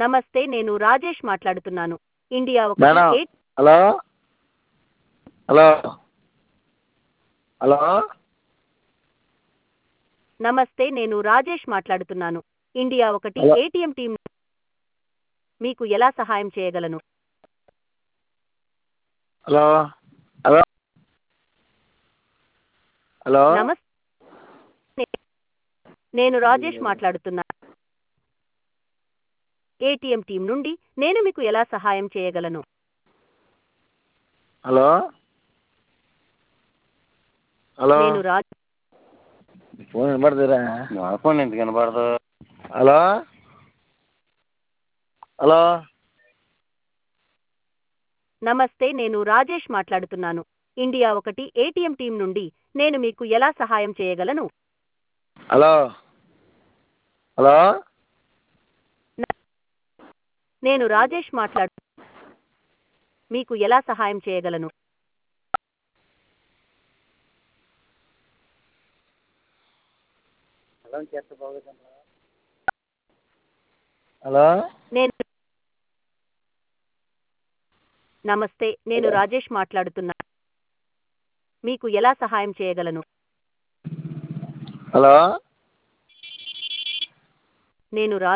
నమస్తే నేను రాజేష్ మాట్లాడుతున్నాను ఇండియా ఒకటి madam eight hello hello hello నమస్తే నేను రాజేష్ మాట్లాడుతున్నాను ఇండియా ఒకటి హలో. ఏటీఎం టీం మీకు ఎలా సహాయం చేయగలను హలో హలో హలో నమస్తే నేను రాజేష్ మాట్లాడుతున్నాను ఏటీఎం టీం నుండి నేను మీకు ఎలా సహాయం చేయగలను హలో హలో నేను రాజ్ ఫోన్ వినపడదురా నా ఫోన్ ఎందుకు కనపడదు హలో హలో నమస్తే నేను రాజేష్ మాట్లాడుతున్నాను ఇండియా ఒకటి ఏటీఎం టీం నుండి నేను మీకు ఎలా సహాయం చేయగలను హలో హలో నేను రాజేష్ మాట్లాడు మీకు ఎలా సహాయం చేయగలను హలో నేను నమస్తే నేను రాజేష్ మాట్లాడుతున్నాను మీకు ఎలా సహాయం చేయగలను హలో నేను రా